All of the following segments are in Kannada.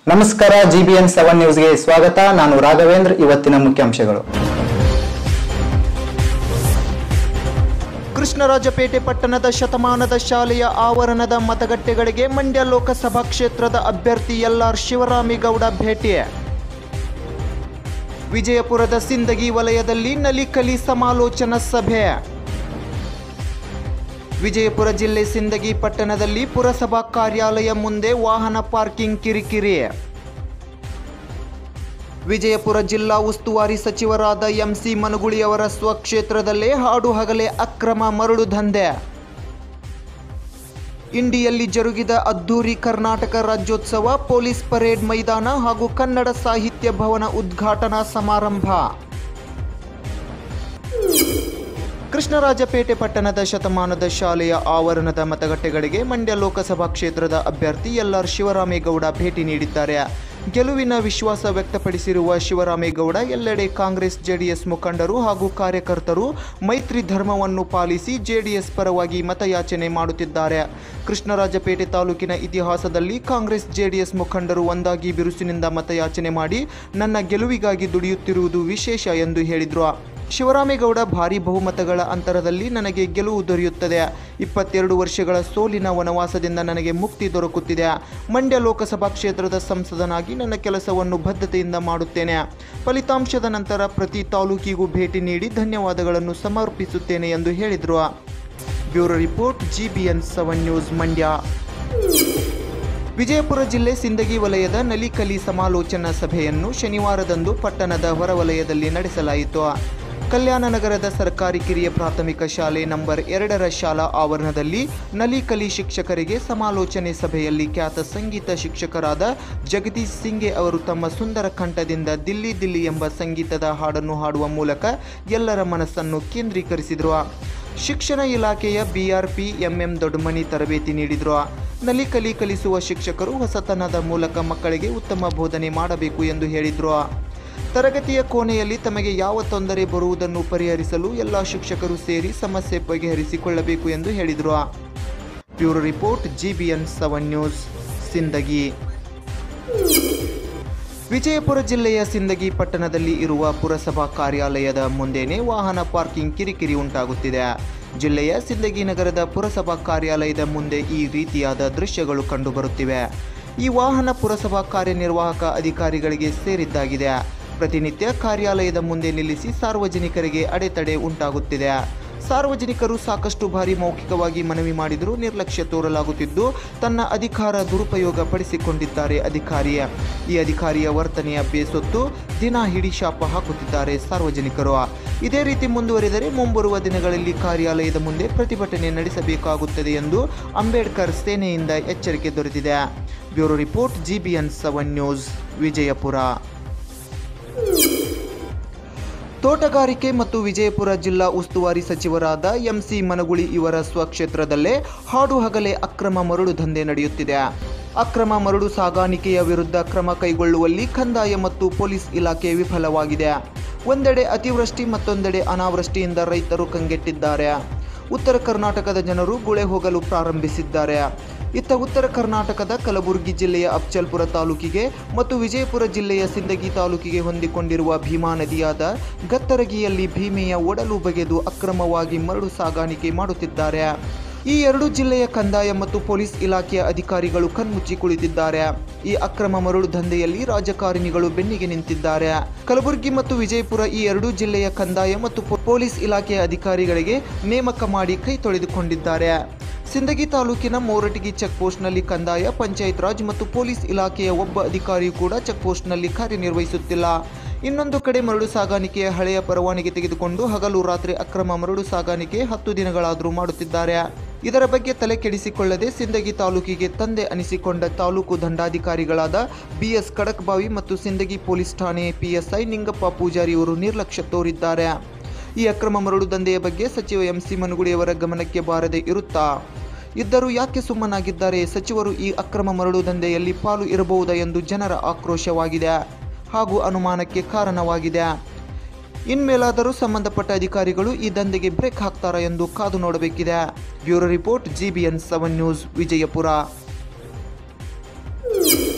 ನಮಸ್ಕಾರ ಜಿಬಿಎನ್ ಸೆವೆನ್ ನ್ಯೂಸ್ಗೆ ಸ್ವಾಗತ ನಾನು ರಾಘವೇಂದ್ರ ಇವತ್ತಿನ ಮುಖ್ಯಾಂಶಗಳು ಕೃಷ್ಣರಾಜಪೇಟೆ ಪಟ್ಟಣದ ಶತಮಾನದ ಶಾಲೆಯ ಆವರಣದ ಮತಗಟ್ಟೆಗಳಿಗೆ ಮಂಡ್ಯ ಲೋಕಸಭಾ ಕ್ಷೇತ್ರದ ಅಭ್ಯರ್ಥಿ ಎಲ್ಆರ್ ಶಿವರಾಮೇಗೌಡ ಭೇಟಿ ವಿಜಯಪುರದ ಸಿಂದಗಿ ವಲಯದಲ್ಲಿ ನಲಿಕಲಿ ಸಮಾಲೋಚನಾ ಸಭೆ ವಿಜಯಪುರ ಜಿಲ್ಲೆ ಸಿಂದಗಿ ಪಟ್ಟಣದಲ್ಲಿ ಪುರಸಭಾ ಕಾರ್ಯಾಲಯ ಮುಂದೆ ವಾಹನ ಪಾರ್ಕಿಂಗ್ ಕಿರಿಕಿರಿ ವಿಜಯಪುರ ಜಿಲ್ಲಾ ಉಸ್ತುವಾರಿ ಸಚಿವರಾದ ಎಂಸಿ ಮನಗುಳಿಯವರ ಸ್ವಕ್ಷೇತ್ರದಲ್ಲೇ ಹಾಡು ಹಗಲೇ ಅಕ್ರಮ ಮರಳು ದಂಧೆ ಇಂಡಿಯಲ್ಲಿ ಜರುಗಿದ ಅದ್ದೂರಿ ಕರ್ನಾಟಕ ರಾಜ್ಯೋತ್ಸವ ಪೊಲೀಸ್ ಪರೇಡ್ ಮೈದಾನ ಹಾಗೂ ಕನ್ನಡ ಸಾಹಿತ್ಯ ಭವನ ಉದ್ಘಾಟನಾ ಸಮಾರಂಭ ಕೃಷ್ಣರಾಜಪೇಟೆ ಪಟ್ಟಣದ ಶತಮಾನದ ಶಾಲೆಯ ಆವರಣದ ಮತಗಟ್ಟೆಗಳಿಗೆ ಮಂಡ್ಯ ಲೋಕಸಭಾ ಕ್ಷೇತ್ರದ ಅಭ್ಯರ್ಥಿ ಎಲ್ಆರ್ ಶಿವರಾಮೇಗೌಡ ಭೇಟಿ ನೀಡಿದ್ದಾರೆ ಗೆಲುವಿನ ವಿಶ್ವಾಸ ವ್ಯಕ್ತಪಡಿಸಿರುವ ಶಿವರಾಮೇಗೌಡ ಎಲ್ಲೆಡೆ ಕಾಂಗ್ರೆಸ್ ಜೆಡಿಎಸ್ ಮುಖಂಡರು ಹಾಗೂ ಕಾರ್ಯಕರ್ತರು ಮೈತ್ರಿ ಧರ್ಮವನ್ನು ಪಾಲಿಸಿ ಜೆಡಿಎಸ್ ಪರವಾಗಿ ಮತಯಾಚನೆ ಮಾಡುತ್ತಿದ್ದಾರೆ ಕೃಷ್ಣರಾಜಪೇಟೆ ತಾಲೂಕಿನ ಇತಿಹಾಸದಲ್ಲಿ ಕಾಂಗ್ರೆಸ್ ಜೆಡಿಎಸ್ ಮುಖಂಡರು ಒಂದಾಗಿ ಬಿರುಸಿನಿಂದ ಮತಯಾಚನೆ ಮಾಡಿ ನನ್ನ ಗೆಲುವಿಗಾಗಿ ದುಡಿಯುತ್ತಿರುವುದು ವಿಶೇಷ ಎಂದು ಹೇಳಿದರು ಶಿವರಾಮೇಗೌಡ ಭಾರಿ ಬಹುಮತಗಳ ಅಂತರದಲ್ಲಿ ನನಗೆ ಗೆಲುವು ದೊರೆಯುತ್ತದೆ ಇಪ್ಪತ್ತೆರಡು ವರ್ಷಗಳ ಸೋಲಿನ ವನವಾಸದಿಂದ ನನಗೆ ಮುಕ್ತಿ ದೊರಕುತ್ತಿದೆ ಮಂಡ್ಯ ಲೋಕಸಭಾ ಕ್ಷೇತ್ರದ ಸಂಸದನಾಗಿ ನನ್ನ ಕೆಲಸವನ್ನು ಬದ್ಧತೆಯಿಂದ ಮಾಡುತ್ತೇನೆ ಫಲಿತಾಂಶದ ನಂತರ ಪ್ರತಿ ತಾಲೂಕಿಗೂ ಭೇಟಿ ನೀಡಿ ಧನ್ಯವಾದಗಳನ್ನು ಸಮರ್ಪಿಸುತ್ತೇನೆ ಎಂದು ಹೇಳಿದರು bureau report GBN seven news Mandya Vijayapura ಜಿಲ್ಲೆ ಸಿಂದಗಿ ವಲಯದ ನಲಿಕಲಿ ಸಮಾಲೋಚನಾ ಸಭೆಯನ್ನು ಶನಿವಾರದಂದು ಪಟ್ಟಣದ ಹೊರವಲಯದಲ್ಲಿ ನಡೆಸಲಾಯಿತು ಕಲ್ಯಾಣ ನಗರದ ಸರ್ಕಾರಿ ಕಿರಿಯ ಪ್ರಾಥಮಿಕ ಶಾಲೆ ನಂಬರ್ ಎರಡರ ಶಾಲಾ ಆವರಣದಲ್ಲಿ ನಲಿಕಲಿ ಶಿಕ್ಷಕರಿಗೆ ಸಮಾಲೋಚನೆ ಸಭೆಯಲ್ಲಿ ಖ್ಯಾತ ಸಂಗೀತ ಶಿಕ್ಷಕರಾದ ಜಗದೀಶ್ ಸಿಂಗೆ ಅವರು ತಮ್ಮ ಸುಂದರ ಕಂಠದಿಂದ ದಿಲ್ಲಿ ದಿಲ್ಲಿ ಎಂಬ ಸಂಗೀತದ ಹಾಡನ್ನು ಹಾಡುವ ಮೂಲಕ ಎಲ್ಲರ ಮನಸ್ಸನ್ನು ಕೇಂದ್ರೀಕರಿಸಿದರು ಶಿಕ್ಷಣ ಇಲಾಖೆಯ ಬಿಆರ್ಪಿ ಎಂಎಂ ದೊಡ್ಡಮನಿ ತರಬೇತಿ ನೀಡಿದರು ನಲಿಕಲಿ ಕಲಿಸುವ ಶಿಕ್ಷಕರು ಹೊಸತನದ ಮೂಲಕ ಮಕ್ಕಳಿಗೆ ಉತ್ತಮ ಬೋಧನೆ ಮಾಡಬೇಕು ಎಂದು ಹೇಳಿದರು ತರಗತಿಯ ಕೋಣೆಯಲ್ಲಿ ತಮಗೆ ಯಾವ ತೊಂದರೆ ಬರುವುದನ್ನು ಪರಿಹರಿಸಲು ಎಲ್ಲ ಶಿಕ್ಷಕರು ಸೇರಿ ಸಮಸ್ಯೆ ಬಗೆಹರಿಸಿಕೊಳ್ಳಬೇಕು ಎಂದು ಹೇಳಿದರು bureau report GBN seven news Sindagi Vijayapura ಜಿಲ್ಲೆಯ ಸಿಂದಗಿ ಪಟ್ಟಣದಲ್ಲಿ ಇರುವ ಪುರಸಭಾ ಕಾರ್ಯಾಲಯದ ಮುಂದೆನೇ ವಾಹನ ಪಾರ್ಕಿಂಗ್ ಕಿರಿಕಿರಿ ಉಂಟಾಗುತ್ತಿದೆ ಜಿಲ್ಲೆಯ ಸಿಂದಗಿ ನಗರದ ಪುರಸಭಾ ಕಾರ್ಯಾಲಯದ ಮುಂದೆ ಈ ರೀತಿಯಾದ ದೃಶ್ಯಗಳು ಕಂಡುಬರುತ್ತಿವೆ ಈ ವಾಹನ ಪುರಸಭಾ ಕಾರ್ಯನಿರ್ವಾಹಕ ಅಧಿಕಾರಿಗಳಿಗೆ ಸೇರಿದ್ದಾಗಿದೆ ಪ್ರತಿನಿತ್ಯ ಕಾರ್ಯಾಲಯದ ಮುಂದೆ ನಿಲ್ಲಿಸಿ ಸಾರ್ವಜನಿಕರಿಗೆ ಅಡೆತಡೆ ಉಂಟಾಗುತ್ತಿದೆ ಸಾರ್ವಜನಿಕರು ಸಾಕಷ್ಟು ಬಾರಿ ಮೌಖಿಕವಾಗಿ ಮನವಿ ಮಾಡಿದರೂ ನಿರ್ಲಕ್ಷ್ಯ ತೋರಲಾಗುತ್ತಿದ್ದು ತನ್ನ ಅಧಿಕಾರ ದುರುಪಯೋಗ ಪಡಿಸಿಕೊಂಡಿದ್ದಾರೆ ಅಧಿಕಾರಿ ಈ ಅಧಿಕಾರಿಯ ವರ್ತನೆಯ ಬೇಸೊತ್ತು ದಿನ ಹಿಡಿ ಶಾಪ ಹಾಕುತ್ತಿದ್ದಾರೆ ಸಾರ್ವಜನಿಕರು ಇದೇ ರೀತಿ ಮುಂದುವರಿದರೆ ಮುಂಬರುವ ದಿನಗಳಲ್ಲಿ ಕಾರ್ಯಾಲಯದ ಮುಂದೆ ಪ್ರತಿಭಟನೆ ನಡೆಸಬೇಕಾಗುತ್ತದೆ ಎಂದು ಅಂಬೇಡ್ಕರ್ ಸೇನೆಯಿಂದ ಎಚ್ಚರಿಕೆ ದೊರೆತಿದೆ bureau report GBN seven news Vijayapura ತೋಟಗಾರಿಕೆ ಮತ್ತು ವಿಜಯಪುರ ಜಿಲ್ಲಾ ಉಸ್ತುವಾರಿ ಸಚಿವರಾದ ಎಂಸಿ ಮನಗುಳಿ ಇವರ ಸ್ವಕ್ಷೇತ್ರದಲ್ಲೇ ಹಾಡು ಹಗಲೇ ಅಕ್ರಮ ಮರಳು ದಂಧೆ ನಡೆಯುತ್ತಿದೆ ಅಕ್ರಮ ಮರಳು ಸಾಗಾಣಿಕೆಯ ವಿರುದ್ಧ ಕ್ರಮ ಕೈಗೊಳ್ಳುವಲ್ಲಿ ಕಂದಾಯ ಮತ್ತು ಪೊಲೀಸ್ ಇಲಾಖೆ ವಿಫಲವಾಗಿದೆ ಒಂದೆಡೆ ಅತಿವೃಷ್ಟಿ ಮತ್ತೊಂದೆಡೆ ಅನಾವೃಷ್ಟಿಯಿಂದ ರೈತರು ಕಂಗೆಟ್ಟಿದ್ದಾರೆ ಉತ್ತರ ಕರ್ನಾಟಕದ ಜನರು ಗುಳೆ ಹೋಗಲು ಪ್ರಾರಂಭಿಸಿದ್ದಾರೆ ಇತ್ತ ಉತ್ತರ ಕರ್ನಾಟಕದ ಕಲಬುರಗಿ ಜಿಲ್ಲೆಯ ಅಫ್ಜಲ್ಪುರ ತಾಲೂಕಿಗೆ ಮತ್ತು ವಿಜಯಪುರ ಜಿಲ್ಲೆಯ ಸಿಂದಗಿ ತಾಲೂಕಿಗೆ ಹೊಂದಿಕೊಂಡಿರುವ ಭೀಮಾ ನದಿಯಾದ ಗತ್ತರಗಿಯಲ್ಲಿ ಭೀಮೆಯ ಒಡಲು ಬಗೆದು ಅಕ್ರಮವಾಗಿ ಮರಳು ಸಾಗಾಣಿಕೆ ಮಾಡುತ್ತಿದ್ದಾರೆ ಈ ಎರಡು ಜಿಲ್ಲೆಯ ಕಂದಾಯ ಮತ್ತು ಪೊಲೀಸ್ ಇಲಾಖೆಯ ಅಧಿಕಾರಿಗಳು ಕಣ್ಮುಚ್ಚಿ ಕುಳಿತಿದ್ದಾರೆ ಈ ಅಕ್ರಮ ಮರಳು ದಂಧೆಯಲ್ಲಿ ರಾಜಕಾರಣಿಗಳು ಬೆನ್ನಿಗೆ ನಿಂತಿದ್ದಾರೆ ಕಲಬುರಗಿ ಮತ್ತು ವಿಜಯಪುರ ಈ ಎರಡೂ ಜಿಲ್ಲೆಯ ಕಂದಾಯ ಮತ್ತು ಪೊ- ಪೊಲೀಸ್ ಇಲಾಖೆಯ ಅಧಿಕಾರಿಗಳಿಗೆ ನೇಮಕ ಮಾಡಿ ಕೈ ತೊಳೆದುಕೊಂಡಿದ್ದಾರೆ ಸಿಂದಗಿ ತಾಲೂಕಿನ ಮೋರಟಗಿ ಚೆಕ್ ಪೋಸ್ಟ್ನಲ್ಲಿ ಕಂದಾಯ ಪಂಚಾಯತ್ ರಾಜ್ ಮತ್ತು ಪೊಲೀಸ್ ಇಲಾಖೆಯ ಒಬ್ಬ ಅಧಿಕಾರಿಯೂ ಕೂಡ ಚೆಕ್ ಪೋಸ್ಟ್ನಲ್ಲಿ ಕಾರ್ಯನಿರ್ವಹಿಸುತ್ತಿಲ್ಲ ಇನ್ನೊಂದು ಕಡೆ ಮರಳು ಸಾಗಾಣಿಕೆಯ ಹಳೆಯ ಪರವಾನಗಿ ತೆಗೆದುಕೊಂಡು ಹಗಲು ರಾತ್ರಿ ಅಕ್ರಮ ಮರಳು ಸಾಗಾಣಿಕೆ ಹತ್ತು ದಿನಗಳಾದರೂ ಮಾಡುತ್ತಿದ್ದಾರೆ ಇದರ ಬಗ್ಗೆ ತಲೆ ಕೆಡಿಸಿಕೊಳ್ಳದೆ ಸಿಂದಗಿ ತಾಲೂಕಿಗೆ ತಂದೆ ಅನಿಸಿಕೊಂಡ ತಾಲೂಕು ದಂಡಾಧಿಕಾರಿಗಳಾದ ಬಿಎಸ್ ಕಡಕ್ಬಾವಿ ಮತ್ತು ಸಿಂದಗಿ ಪೊಲೀಸ್ ಠಾಣೆ ಪಿಎಸ್ಐ ನಿಂಗಪ್ಪ ಪೂಜಾರಿ ಅವರು ನಿರ್ಲಕ್ಷ್ಯ ತೋರಿದ್ದಾರೆ ಈ ಅಕ್ರಮ ಮರಳು ದಂಧೆಯ ಬಗ್ಗೆ ಸಚಿವ ಎಂಸಿ ಮನುಗುಳಿಯವರ ಗಮನಕ್ಕೆ ಬಾರದೆ ಇರುತ್ತಾ ಇದ್ದರೂ ಯಾಕೆ ಸುಮ್ಮನಾಗಿದ್ದಾರೆ ಸಚಿವರು ಈ ಅಕ್ರಮ ಮರಳು ದಂಧೆಯಲ್ಲಿ ಪಾಲು ಇರಬಹುದಾ ಎಂದು ಜನರ ಆಕ್ರೋಶವಾಗಿದೆ ಹಾಗೂ ಅನುಮಾನಕ್ಕೆ ಕಾರಣವಾಗಿದೆ ಇನ್ಮೇಲಾದರೂ ಸಂಬಂಧಪಟ್ಟ ಅಧಿಕಾರಿಗಳು ಈ ದಂಧೆಗೆ ಬ್ರೇಕ್ ಹಾಕ್ತಾರಾ ಎಂದು ಕಾದು ನೋಡಬೇಕಿದೆ bureau report GBN seven news Vijayapura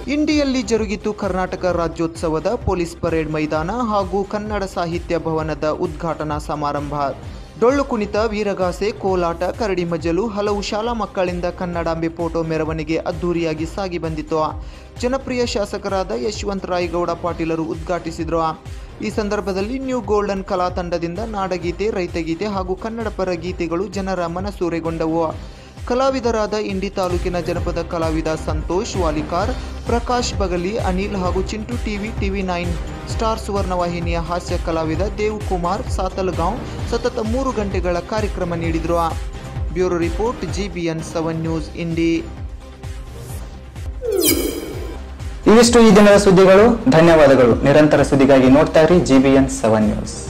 ಇಂಡಿಯಲ್ಲಿ ಜರುಗಿತು ಕರ್ನಾಟಕ ರಾಜ್ಯೋತ್ಸವದ ಪೊಲೀಸ್ ಪರೇಡ್ ಮೈದಾನ ಹಾಗೂ ಕನ್ನಡ ಸಾಹಿತ್ಯ ಭವನದ ಉದ್ಘಾಟನಾ ಸಮಾರಂಭ ಡೊಳ್ಳು ಕುಣಿತ ವೀರಗಾಸೆ ಕೋಲಾಟ ಕರಡಿ ಮಜಲು ಹಲವು ಶಾಲಾ ಮಕ್ಕಳಿಂದ ಕನ್ನಡಾಂಬೆ ಫೋಟೋ ಮೆರವಣಿಗೆ ಅದ್ದೂರಿಯಾಗಿ ಸಾಗಿ ಬಂದಿತು ಜನಪ್ರಿಯ ಶಾಸಕರಾದ ಯಶವಂತ ರಾಯಗೌಡ ಪಾಟೀಲರು ಉದ್ಘಾಟಿಸಿದರು ಈ ಸಂದರ್ಭದಲ್ಲಿ ನ್ಯೂ ಗೋಲ್ಡನ್ ಕಲಾ ತಂಡದಿಂದ ನಾಡಗೀತೆ ರೈತಗೀತೆ ಹಾಗೂ ಕನ್ನಡ ಪರ ಗೀತೆಗಳು ಜನರ ಮನಸೂರೆಗೊಂಡವು ಕಲಾವಿದರಾದ ಇಂಡಿ ತಾಲೂಕಿನ ಜನಪದ ಕಲಾವಿದ ಸಂತೋಷ್ ವಾಲಿಕಾರ್ ಪ್ರಕಾಶ್ ಬಗಲಿ ಅನಿಲ್ ಹಾಗೂ Chintu TV TV nine Star Suvarna ವಾಹಿನಿಯ ಹಾಸ್ಯ ಕಲಾವಿದ ದೇವ್ ಕುಮಾರ್ ಸಾತಲ್ಗಾಂವ್ ಸತತ ಮೂರು ಗಂಟೆಗಳ ಕಾರ್ಯಕ್ರಮ ನೀಡಿದರು bureau report GBN seven news Indi ಇವಿಷ್ಟು ಈ ದಿನದ ಸುದ್ದಿಗಳು ಧನ್ಯವಾದಗಳು ನಿರಂತರ ಸುದ್ದಿಗಾಗಿ ನೋಡ್ತಾ ಇರಿ ಜಿಬಿಎನ್ ಸೆವೆನ್ ನ್ಯೂಸ್